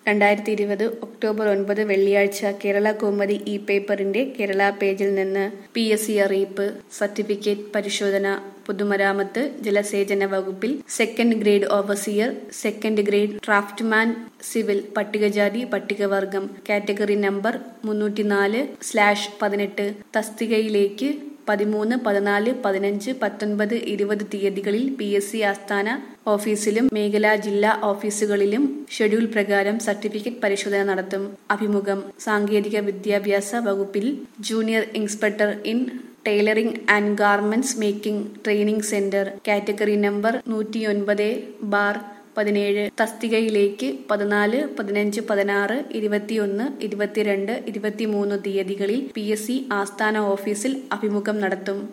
രണ്ടായിരത്തി ഇരുപത് ഒക്ടോബർ ഒൻപത് വെള്ളിയാഴ്ച കേരള കൗമുദി ഇ പേപ്പറിന്റെ കേരള പേജിൽ നിന്ന് പി എസ് സി അറിയിപ്പ് സർട്ടിഫിക്കറ്റ് പരിശോധന പൊതുമരാമത്ത് ജലസേചന വകുപ്പിൽ second grade overseer second grade draftsman civil പട്ടികജാതി പട്ടികവർഗം കാറ്റഗറി നമ്പർ മുന്നൂറ്റിനാല് സ്ലാഷ് പതിനെട്ട് തസ്തികയിലേക്ക് പതിമൂന്ന് പതിനാല് പതിനഞ്ച് പത്തൊൻപത് ഇരുപത് തീയതികളിൽ പി എസ് സി ആസ്ഥാന ഓഫീസിലും മേഖലാ ജില്ലാ ഓഫീസുകളിലും ഷെഡ്യൂൾ പ്രകാരം സർട്ടിഫിക്കറ്റ് പരിശോധന നടത്തും അഭിമുഖം സാങ്കേതിക വിദ്യാഭ്യാസ വകുപ്പിൽ junior inspector in tailoring and garments making training centre category number നൂറ്റിയൊൻപത് ബാർ പതിനേഴ് തസ്തികയിലേക്ക് പതിനാല് പതിനഞ്ച് പതിനാറ് ഇരുപത്തിയൊന്ന് ഇരുപത്തിരണ്ട് ഇരുപത്തിമൂന്ന് തീയതികളിൽ പി എസ് സി ആസ്ഥാന ഓഫീസിൽ അഭിമുഖം നടത്തും